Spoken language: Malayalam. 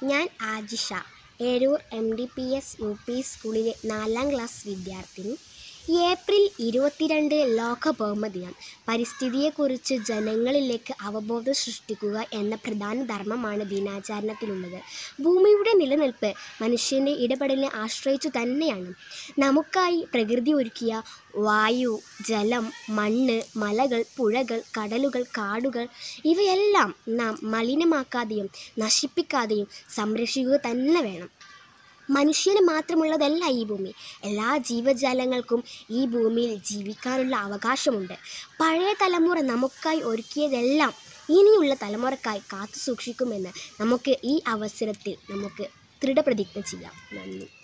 ഞാൻ Ajisha Eroor M D P S U P സ്കൂളിലെ നാലാം ക്ലാസ് വിദ്യാർത്ഥിനി ഏപ്രിൽ ഇരുപത്തിരണ്ട് ലോക ഭൗമദിനം പരിസ്ഥിതിയെക്കുറിച്ച് ജനങ്ങളിലേക്ക് അവബോധം സൃഷ്ടിക്കുക എന്ന പ്രധാന ധർമ്മമാണ് ദിനാചരണത്തിലുള്ളത് ഭൂമിയുടെ നിലനിൽപ്പ് മനുഷ്യൻ്റെ ഇടപെടലിനെ ആശ്രയിച്ചു തന്നെയാണ് നമുക്കായി പ്രകൃതി ഒരുക്കിയ വായു ജലം മണ്ണ് മലകൾ പുഴകൾ കടലുകൾ കാടുകൾ ഇവയെല്ലാം നാം മലിനമാക്കാതെയും നശിപ്പിക്കാതെയും സംരക്ഷിക്കുക തന്നെ വേണം മനുഷ്യന് മാത്രമുള്ളതല്ല ഈ ഭൂമി എല്ലാ ജീവജാലങ്ങൾക്കും ഈ ഭൂമിയിൽ ജീവിക്കാനുള്ള അവകാശമുണ്ട് പഴയ തലമുറ നമുക്കായി ഒരുക്കിയതെല്ലാം ഇനിയുള്ള തലമുറക്കായി കാത്തു സൂക്ഷിക്കുമെന്ന് നമുക്ക് ഈ അവസരത്തിൽ നമുക്ക് ദൃഢപ്രതിജ്ഞ ചെയ്യാം നന്ദി